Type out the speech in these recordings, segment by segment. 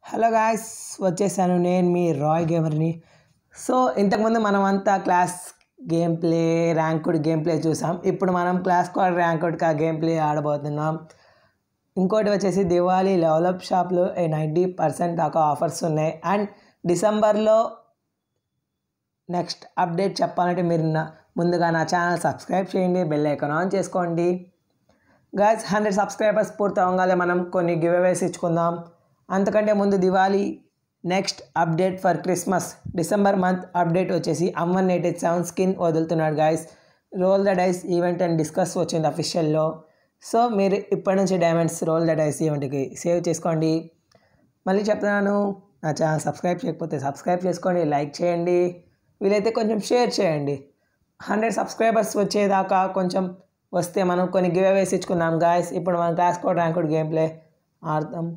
Hello guys వచ్చేసాను నేను మీ Roy గేమర్ని so ఇంతకుముందు మనం అంతా class game play ranked game play చూసాం ఇప్పుడు మనం క్లాస్ స్క్వాడ్ ర్యాంకుడ్కి ఆ గేమ్ ప్లే ఆడబోతున్నాం ఇంకోటి వచ్చేసి దివాళీ డెవలప్ షాప్లో నైంటీ పర్సెంట్ దాకా ఆఫర్స్ ఉన్నాయి అండ్ డిసెంబర్లో నెక్స్ట్ అప్డేట్ చెప్పాలంటే మీరు నా ముందుగా నా ఛానల్ సబ్స్క్రైబ్ చేయండి బెల్ ఐకాన్ ఆన్ చేసుకోండి గాయస్ హండ్రెడ్ సబ్స్క్రైబర్స్ పూర్తి అవ్వగానే మనం కొన్ని గివ్ అవేస్ ఇచ్చుకుందాం అంతకంటే ముందు Diwali next update for Christmas December month update వచ్చేసి అమ్మన్ ఎయిటీ సెవెన్ స్కిన్ వదులుతున్నాడు guys roll the dice event and discuss వచ్చింది అఫీషియల్లో సో మీరు ఇప్పటి నుంచి డైమండ్స్ రోల్ ద డైస్ ఈవెంట్కి సేవ్ చేసుకోండి మళ్ళీ చెప్తున్నాను నా ఛానల్ సబ్స్క్రైబ్ చేయకపోతే సబ్స్క్రైబ్ చేసుకోండి లైక్ చేయండి వీలైతే కొంచెం షేర్ చేయండి హండ్రెడ్ సబ్స్క్రైబర్స్ వచ్చేదాకా కొంచెం వస్తే మనం కొన్ని గివ్ అవేస్ ఇచ్చుకుందాం గాయస్ ఇప్పుడు మనం class code ranked game play ఆడతాం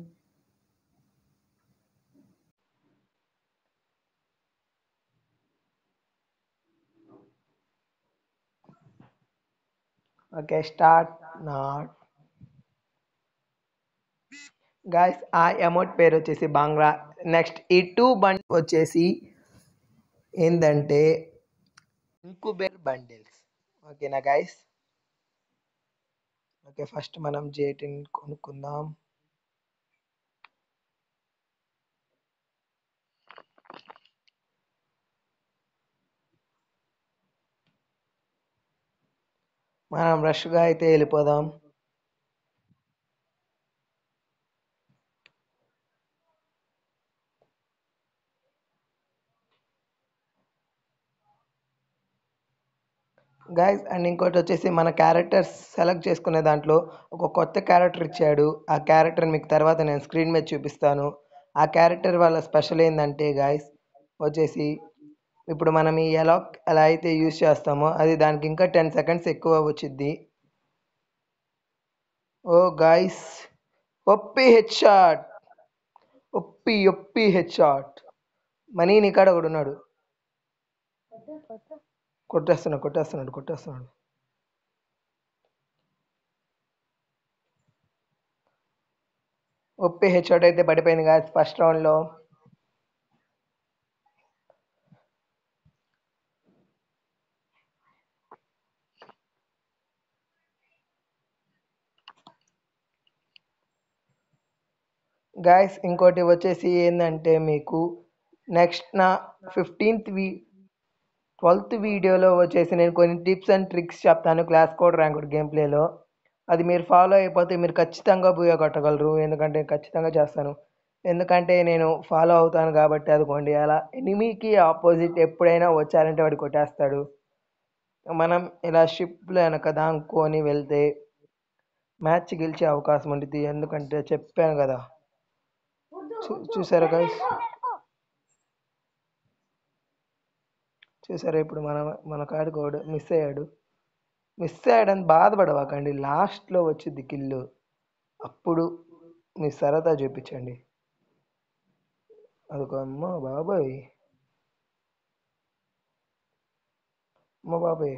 ఓకే స్టార్ట్ నాట్ గాయస్ ఆ అమౌంట్ పేరు వచ్చేసి బాంగ్లా నెక్స్ట్ ఈ టూ బండ్ వచ్చేసి ఏంటంటే ఇంకుబేర్ బండిల్స్ ఓకేనా గాయస్ ఓకే ఫస్ట్ మనం జేటిన్ కొనుక్కుందాం మనం రష్గా అయితే వెళ్ళిపోదాం గైస్ అండ్ ఇంకోటి వచ్చేసి మన క్యారెక్టర్స్ సెలెక్ట్ చేసుకునే దాంట్లో ఒక కొత్త క్యారెక్టర్ ఇచ్చాడు ఆ క్యారెక్టర్ మీకు తర్వాత నేను స్క్రీన్ మీద చూపిస్తాను ఆ క్యారెక్టర్ వాళ్ళ స్పెషల్ ఏంటంటే గాయస్ వచ్చేసి ఇప్పుడు మనం ఈ ఎలా ఎలా అయితే యూజ్ చేస్తామో అది దానికి ఇంకా టెన్ సెకండ్స్ ఎక్కువ వచ్చింది ఓ గాయస్ ఒప్పి హెడ్ షాట్ ఒప్పి ఒప్పి హెడ్ షాట్ మనీ నీ కాడ ఒకడు ఉన్నాడు కొట్టేస్తున్నాడు కొట్టేస్తున్నాడు కొట్టేస్తున్నాడు ఒప్పి హెడ్ షాట్ అయితే పడిపోయింది కాదు ఫస్ట్ రౌండ్లో గాయస్ ఇంకోటి వచ్చేసి ఏంటంటే మీకు నెక్స్ట్ నా ఫిఫ్టీన్త్ వీ ట్వెల్త్ వీడియోలో వచ్చేసి నేను కొన్ని టిప్స్ అండ్ ట్రిక్స్ చెప్తాను క్లాస్ కోడ్ ర్యాంకుడ్ గేమ్ ప్లేలో అది మీరు ఫాలో అయిపోతే మీరు ఖచ్చితంగా బూయా కొట్టగలరు ఎందుకంటే ఖచ్చితంగా చేస్తాను ఎందుకంటే నేను ఫాలో అవుతాను కాబట్టి అదిగోండి అలా ఎనిమికి ఆపోజిట్ ఎప్పుడైనా వచ్చారంటే వాడు కొట్టేస్తాడు మనం ఇలా షిప్లో వెనక దాంకొని వెళ్తే మ్యాచ్ గెలిచే అవకాశం ఉంటుంది ఎందుకంటే చెప్పాను కదా చూ- చూసారా గైస్ చూసారా ఇప్పుడు మన మన కాడికి ఒకడు మిస్ అయ్యాడు మిస్ అయ్యాడని బాధపడవాకండి లాస్ట్లో వచ్చింది కిల్లు అప్పుడు మీ సరదా చూపించండి అదొక అమ్మ బాబాయ్ అమ్మ బాబాయ్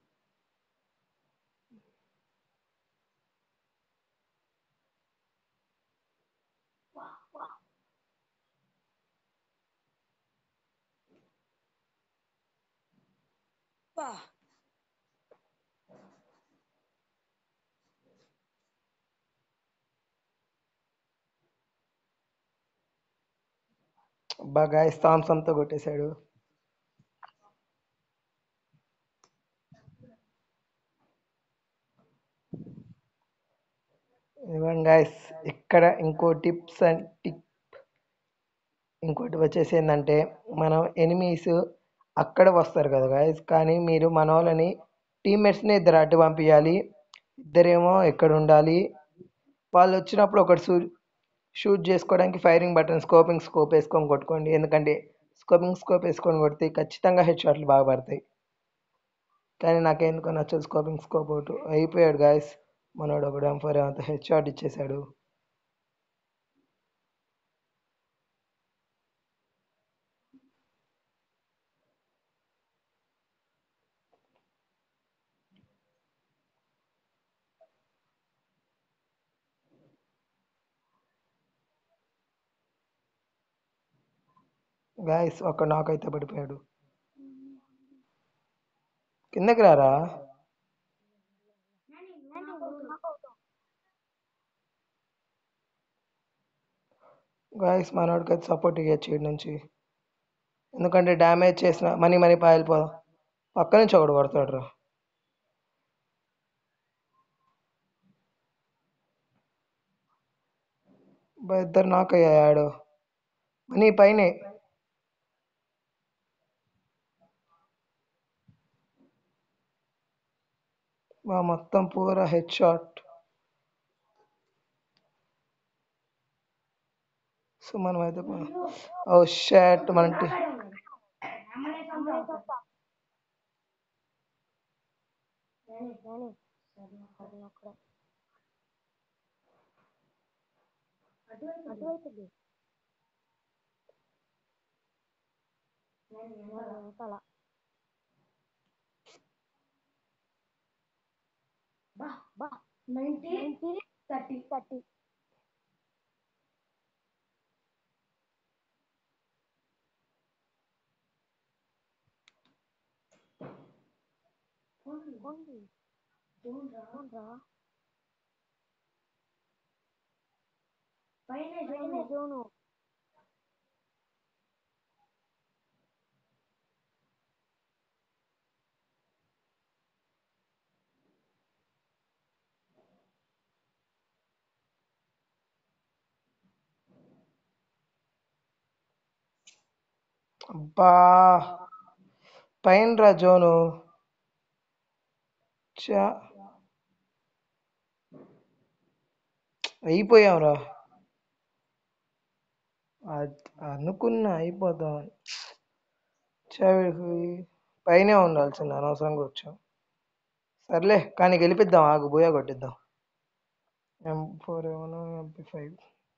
బాగా సాంసంతో కొట్టేశాడు ఇవ్వండి గాయస్ ఇక్కడ ఇంకో టిప్స్ అండ్ టిప్ ఇంకోటి వచ్చేసి ఏంటంటే మనం ఎనిమీస్ అక్కడ వస్తారు కదా గాయస్ కానీ మీరు మన వాళ్ళని టీమ్మేట్స్ని ఇద్దరు అడ్డు పంపించాలి ఇద్దరేమో ఎక్కడ ఉండాలి వాళ్ళు వచ్చినప్పుడు ఒకటి షూ షూట్ చేసుకోవడానికి ఫైరింగ్ బటన్ స్కోపింగ్ స్కోప్ వేసుకొని కొట్టుకోండి ఎందుకంటే స్కోపింగ్ స్కోప్ వేసుకొని కొడితే ఖచ్చితంగా హెడ్ షాట్లు బాగా పడతాయి కానీ నాకెందుకో నచ్చదు స్కోపింగ్ స్కోప్ ఒకటి అయిపోయాడు గాయస్ మనోడు ఒకడు ఎంఫోర్ అంత హెడ్ షాట్ ఇచ్చేసాడు గాయస్ ఒక నాకైతే పడిపోయాడు కిందకి రారా గాయస్ మనోడికి అయితే సపోర్ట్ ఇవ్వచ్చు ఇటు నుంచి ఎందుకంటే డ్యామేజ్ చేసిన మనీ మనీ పాయిపోదాం పక్క నుంచి ఒకడు కొడతాడు రా బా ఇద్దరు నాక్ అయ్యాడు మనీ పైనే బా మొత్తం పూరా హెడ్ షాట్ సో మనం అయితే ఓ షాట్ మన టీ- అబ్బా పైన రా జోను చా అయిపోయాం రా అద్- అనుకున్నా అయిపోతాం చావిడికి పైనే ఉండాల్సింది అనవసరంగా వచ్చాం సర్లే కానీ గెలిపిద్దాం ఆగు బోయా కొట్టిద్దాం ఎం ఫోర్ ఏమన్నా ఎంపీ ఫైవ్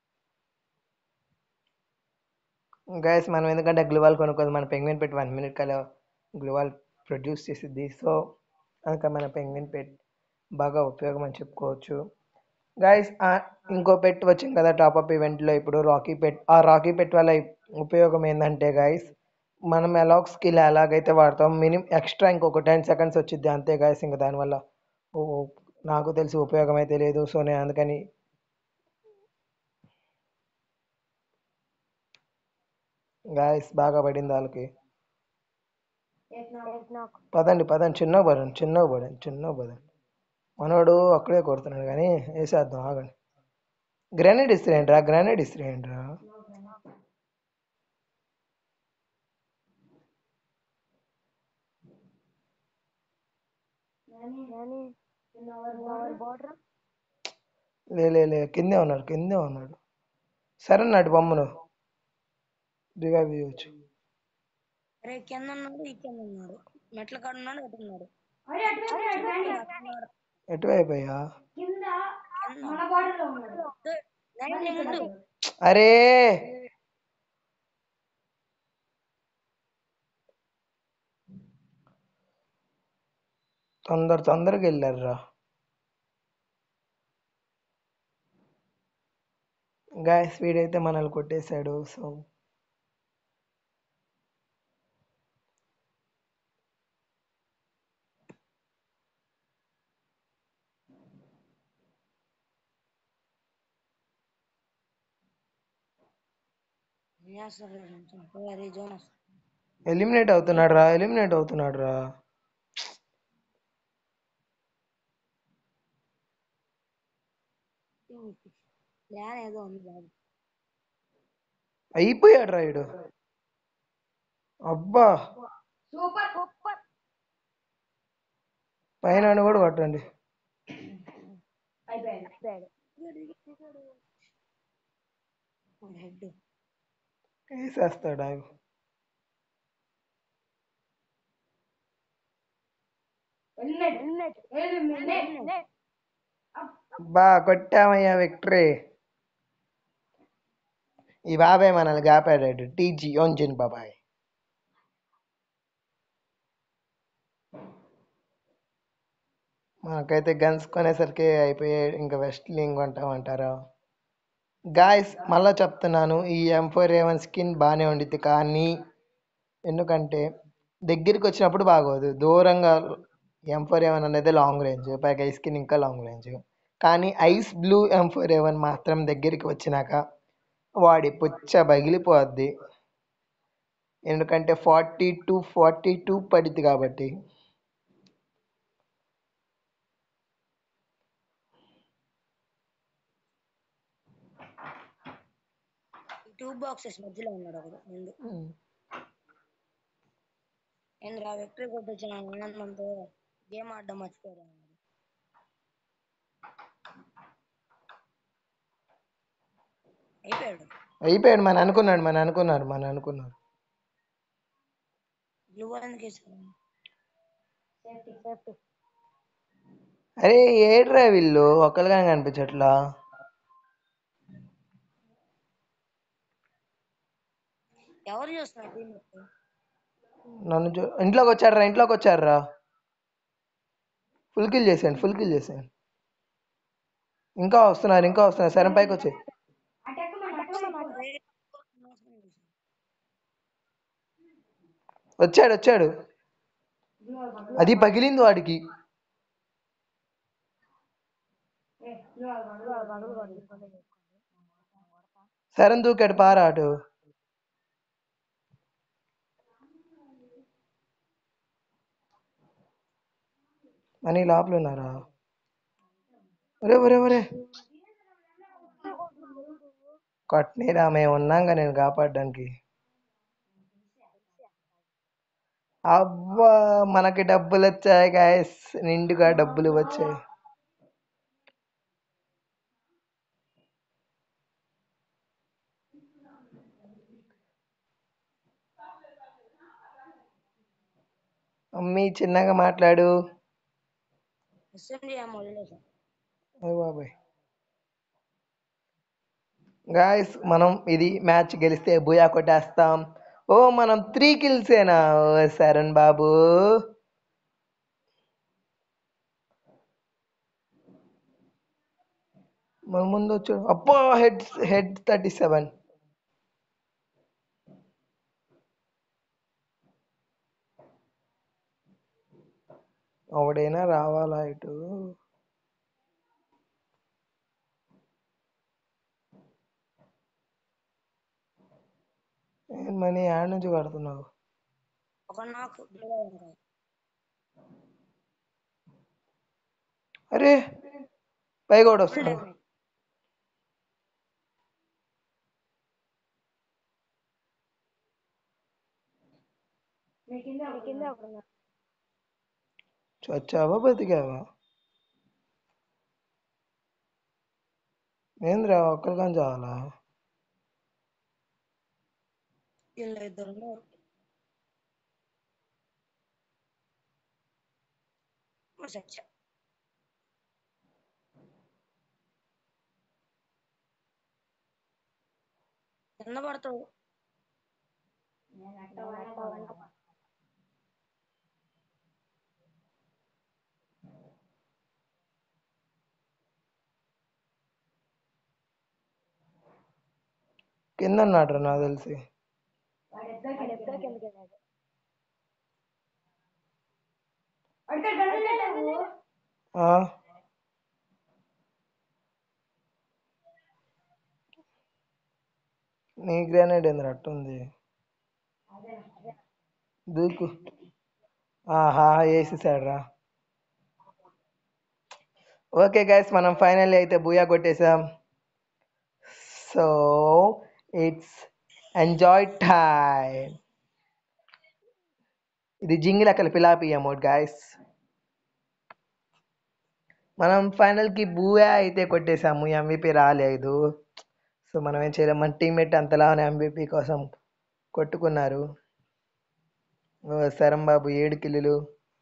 గైస్ మనం ఎందుకంటే గ్లూవాల్ కొనుక్కోదు మన పెంగ్విన్ పెట్టి వన్ మినిట్ కల్లా గ్లూవాల్ ప్రొడ్యూస్ చేసిద్ది సో అందుకని మన పెంగ్విన్ పెట్ బాగా ఉపయోగం అని చెప్పుకోవచ్చు గైస్ ఇంకో పెట్ వచ్చింది కదా టాప్అప్ ఈవెంట్లో ఇప్పుడు రాకీ పెట్ ఆ రాకీ పెట్ వల్ల ఉపయోగం ఏంటంటే గైస్ మనం ఎలాగ్ స్కిల్ ఎలాగైతే వాడతాం మినిమం ఎక్స్ట్రా ఇంకొక టెన్ సెకండ్స్ వచ్చింది అంతే గైస్ ఇంకా దానివల్ల ఓ ఓ, నాకు తెలిసి ఉపయోగం అయితే లేదు సో నేను అందుకని గాయస్ బాగా పడింది వాళ్ళకి పదండి పదండి చిన్నగా పడండి చిన్నగా పడండి చిన్నగా పదండి మనోడు అక్కడే కొడుతున్నాడు కానీ వేసేద్దాం ఆగండి గ్రానైట్ ఇస్తారేంట్రా గ్రానైట్ ఇస్తారేంట్రా లే లే లే కిందే ఉన్నాడు కిందే ఉన్నాడు సరే నాటి బొమ్మను దిగా వేయచ్చు అరే కింద ఉన్నాడు ఈ కింద ఉన్నాడు మెట్ల కాడ ఉన్నాడు ఎటు ఉన్నాడు ఎటువైపు అయ్యా నైన్ నీ ముందు అరే తొందర తొందరగా వెళ్ళారురా గాయస్ వీడైతే మనల్ని కొట్టేశాడు సో అరే జోనస్ ఎలిమినేట్ అవుతున్నాడు రా ఎలిమినేట్ అవుతున్నాడు రా ప్లాన్ ఏదో ఉంది బాబు అయిపోయాడు రా వీడు అబ్బా పైన కూడా కొట్టండి హెడ్ వేసేస్తాడు ఆగు బా కొట్టామయ్యా విక్టరీ ఈ బాబాయ్ మనల్ని కాపాడాడు టీజీ ఓంజిన్ బాబాయ్ మాకైతే గన్స్ కొనేసరికి అయిపోయాయి ఇంకా వెస్ట్ లింగ్ కొంటామంటారా గాయస్ మళ్ళా చెప్తున్నాను ఈ ఎం ఫోర్ ఏవన్ స్కిన్ బాగానే ఉండిద్ది కానీ ఎందుకంటే దగ్గరికి వచ్చినప్పుడు బాగోదు దూరంగా ఎం ఫోర్ ఎవన్ అనేది లాంగ్ రేంజ్ పైగా ఐస్కిన్ ఇంకా లాంగ్ రేంజ్ కానీ ఐస్ బ్లూ ఎం ఫోర్ ఎవన్ మాత్రం దగ్గరికి వచ్చినాక వాడి పుచ్చ పగిలిపోద్ది ఎందుకంటే ఫార్టీ టూ ఫార్టీ టూ పడిద్ది కాబట్టి ఈ టూ బాక్సెస్ మధ్యలో ఉన్నాడు ఒకడు ముందు ఏంద్రా విక్టరీ కొట్టొచ్చిన ఆనందంతో గేమ్ ఆడడం మర్చిపోయారు అన్నాడు. అయిపోయాడు అయిపోయాడు మన అనుకున్నాడు మన అనుకున్నారు మన అనుకున్నారు బ్లూ ఎందుకు వేసారు సేఫ్టీ సేఫ్టీ అరే ఏడ్రా వీళ్ళు ఒక్కరుగా కనిపించట్లా ఎవరు చూస్తున్నారు టీం నన్ను చూ ఇంట్లోకి వచ్చాడురా ఇంట్లోకి వచ్చాడురా ఫుల్ కిల్ చేసేయండి ఫుల్ కిల్ చేసేయండి ఇంకా వస్తున్నారు ఇంకా వస్తున్నారు సరే పైకి వచ్చి వచ్చాడు వచ్చాడు అది పగిలింది వాడికి సరే దూకాడు పారా అటు అని లోపల ఉన్నారా ఒరే ఒరే ఒరే కొట్టనీరా మేము ఉన్నాంగా నేను కాపాడడానికి అబ్బా మనకి డబ్బులు వచ్చాయి గాయస్ నిండుగా డబ్బులు వచ్చాయి మమ్మీ చిన్నగా మాట్లాడు ఎస్ఎంజి ఏమో వదిలేసాం అయ్య బాబాయ్ గాయస్ మనం ఇది మ్యాచ్ గెలిస్తే బుయా కొట్టేస్తాం ఓ మనం త్రీ కిల్సేనా ఓ శరణ్ బాబు మన ముందు వచ్చాడు అబ్బా హెడ్ హెడ్ థర్టీ సెవెన్ ఒకడైనా రావాలా ఇటు ఏం మనీ యాడ్ నుంచి కడుతున్నావు ఒక నాకు బ్లూ వంకాయ అరే పైగా కూడా వస్తున్నాడు కింద ఒకడు ఉన్నాడు. చచ్చావా బతికావా ఏంద్రా ఒక్కరికని చావాలా వీళ్ళు ఇద్దరు ఉన్నారు మరి చచ్చా కింద పడతావు కింద ఉన్నాడు నాకు తెలిసి ఆ? నీ గ్రానైడ్ ఏంది అట్టుంది దూకు ఆహా వేసేసాడు రా ఓకే గైస్ మనం ఫైనల్లీ అయితే బూయా కొట్టేసాం సో ఇట్స్ ఎంజాయ్ టైం ఇది జింగిల్ అక్కడ పిలాపి అమౌంట్ గాయస్ మనం ఫైనల్కి బూయా అయితే కొట్టేసాము ఎంవిపి రాలేదు సో మనం ఏం చేయలేం మన టీమ్మేట్ అంతలానే ఎంవిపి కోసం కొట్టుకున్నారు ఓ శరం బాబు ఏడు కిల్లులు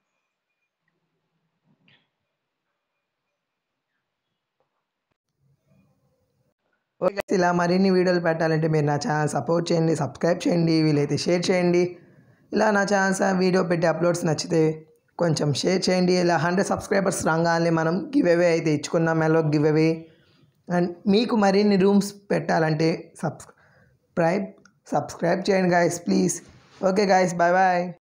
ఓకే guys, ఇలా మరిన్ని వీడియోలు పెట్టాలంటే మీరు నా ఛానల్ సపోర్ట్ చేయండి సబ్స్క్రైబ్ చేయండి వీలైతే షేర్ చేయండి ఇలా నా ఛానల్ వీడియో పెట్టి అప్లోడ్స్ నచ్చితే కొంచెం షేర్ చేయండి ఇలా హండ్రెడ్ సబ్స్క్రైబర్స్ రాగానే మనం గివ్ అవే అయితే ఇచ్చుకున్నాం మెలో గివ్ అవే అండ్ మీకు మరిన్ని రూమ్స్ పెట్టాలంటే సబ్స్క్రైబ్ సబ్స్క్రైబ్ చేయండి guys please okay guys bye bye